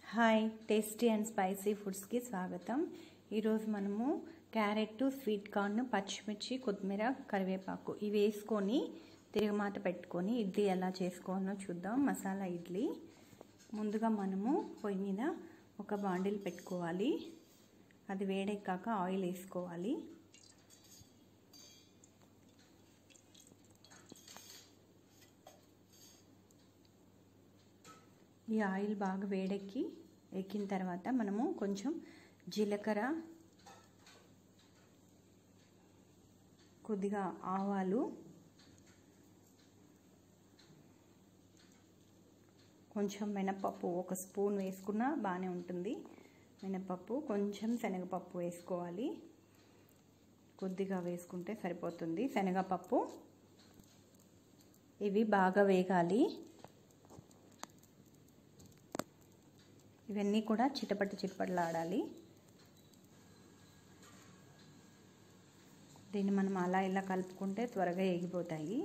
hi tasty and spicy ఫుడ్స్కి స్వాగతం ఈరోజు మనము క్యారెట్ స్వీట్ కార్న్ పచ్చిమిర్చి కొత్తిమీర కరివేపాకు ఇవి వేసుకొని తిరగమాత పెట్టుకొని ఇడ్లీ ఎలా చేసుకోవాలో చూద్దాం మసాలా ఇడ్లీ ముందుగా మనము పొయ్యి మీద ఒక బాండిల్ పెట్టుకోవాలి అది వేడెక్కాక ఆయిల్ వేసుకోవాలి ఈ ఆయిల్ బాగా వేడెక్కి ఎక్కిన తర్వాత మనము కొంచెం జీలకర్ర కొద్దిగా ఆవాలు కొంచెం మినపప్పు ఒక స్పూన్ వేసుకున్నా బాగానే ఉంటుంది మినపప్పు కొంచెం శనగపప్పు వేసుకోవాలి కొద్దిగా వేసుకుంటే సరిపోతుంది శనగపప్పు ఇవి బాగా వేగాలి ఇవన్నీ కూడా చిటపట చిటపటలాడాలి దీన్ని మనం అలా ఇలా కలుపుకుంటే త్వరగా ఎగిపోతాయి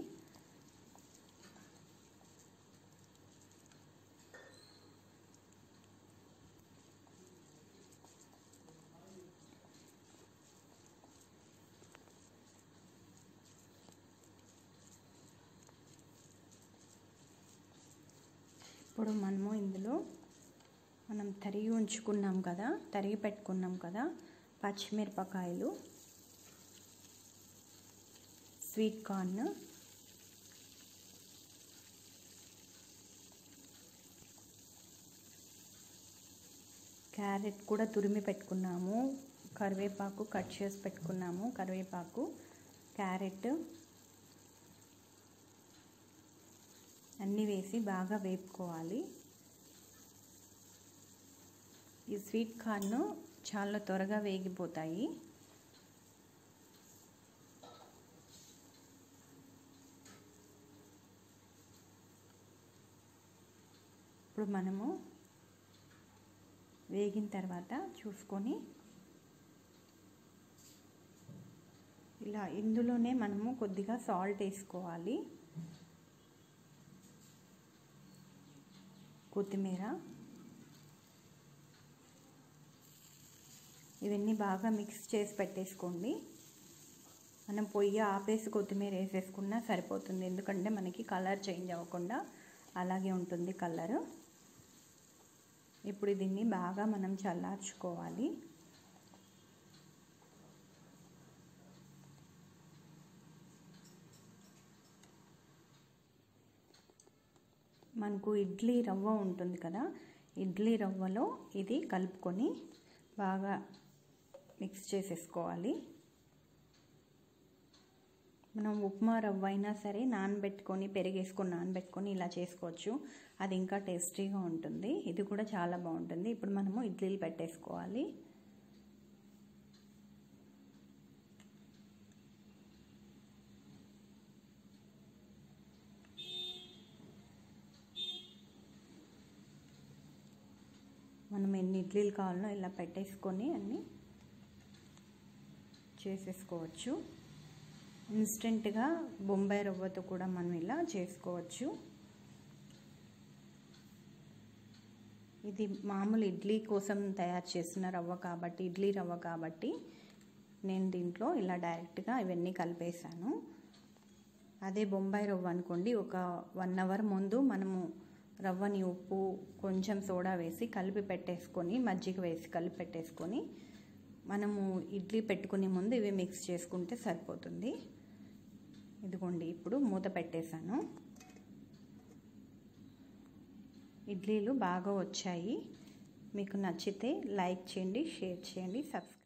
ఇప్పుడు మనము ఇందులో మనం తరిగి ఉంచుకున్నాం కదా తరిగి పెట్టుకున్నాం కదా పచ్చిమిరపకాయలు స్వీట్ కార్న్ క్యారెట్ కూడా తురిమి పెట్టుకున్నాము కరివేపాకు కట్ చేసి పెట్టుకున్నాము కరివేపాకు క్యారెట్ అన్నీ వేసి బాగా వేపుకోవాలి ఈ స్వీట్ కార్న్ చాలా త్వరగా వేగిపోతాయి ఇప్పుడు మనము వేగిన తర్వాత చూసుకొని ఇలా ఇందులోనే మనము కొద్దిగా సాల్ట్ వేసుకోవాలి కొత్తిమీర ఇవన్నీ బాగా మిక్స్ చేసి పెట్టేసుకోండి మనం పొయ్యి ఆపేసి కొత్తిమీర వేసేసుకున్నా సరిపోతుంది ఎందుకంటే మనకి కలర్ చేంజ్ అవ్వకుండా అలాగే ఉంటుంది కలరు ఇప్పుడు దీన్ని బాగా మనం చల్లార్చుకోవాలి మనకు ఇడ్లీ రవ్వ ఉంటుంది కదా ఇడ్లీ రవ్వలో ఇది కలుపుకొని బాగా మిక్స్ చేసేసుకోవాలి మనం ఉప్మా రవ్వ అయినా సరే నానబెట్టుకొని పెరిగేసుకొని నానబెట్టుకొని ఇలా చేసుకోవచ్చు అది ఇంకా టేస్టీగా ఉంటుంది ఇది కూడా చాలా బాగుంటుంది ఇప్పుడు మనము ఇడ్లీలు పెట్టేసుకోవాలి మనం ఎన్ని ఇడ్లీలు కావాలో ఇలా పెట్టేసుకొని అన్నీ చేసేసుకోవచ్చు ఇన్స్టెంట్గా బొంబాయి రవ్వతో కూడా మనం ఇలా చేసుకోవచ్చు ఇది మామూలు ఇడ్లీ కోసం తయారు చేసిన రవ్వ కాబట్టి ఇడ్లీ రవ్వ కాబట్టి నేను దీంట్లో ఇలా డైరెక్ట్గా ఇవన్నీ కలిపేశాను అదే బొంబాయి రవ్వ అనుకోండి ఒక వన్ అవర్ ముందు మనము రవ్వని ఉప్పు కొంచెం సోడా వేసి కలిపి పెట్టేసుకొని మజ్జిగ వేసి కలిపి పెట్టేసుకొని మనము ఇడ్లీ పెట్టుకునే ముందు ఇవి మిక్స్ చేసుకుంటే సరిపోతుంది ఇదిగోండి ఇప్పుడు మూత పెట్టేశాను ఇడ్లీలు బాగా వచ్చాయి మీకు నచ్చితే లైక్ చేయండి షేర్ చేయండి సబ్స్క్రైబ్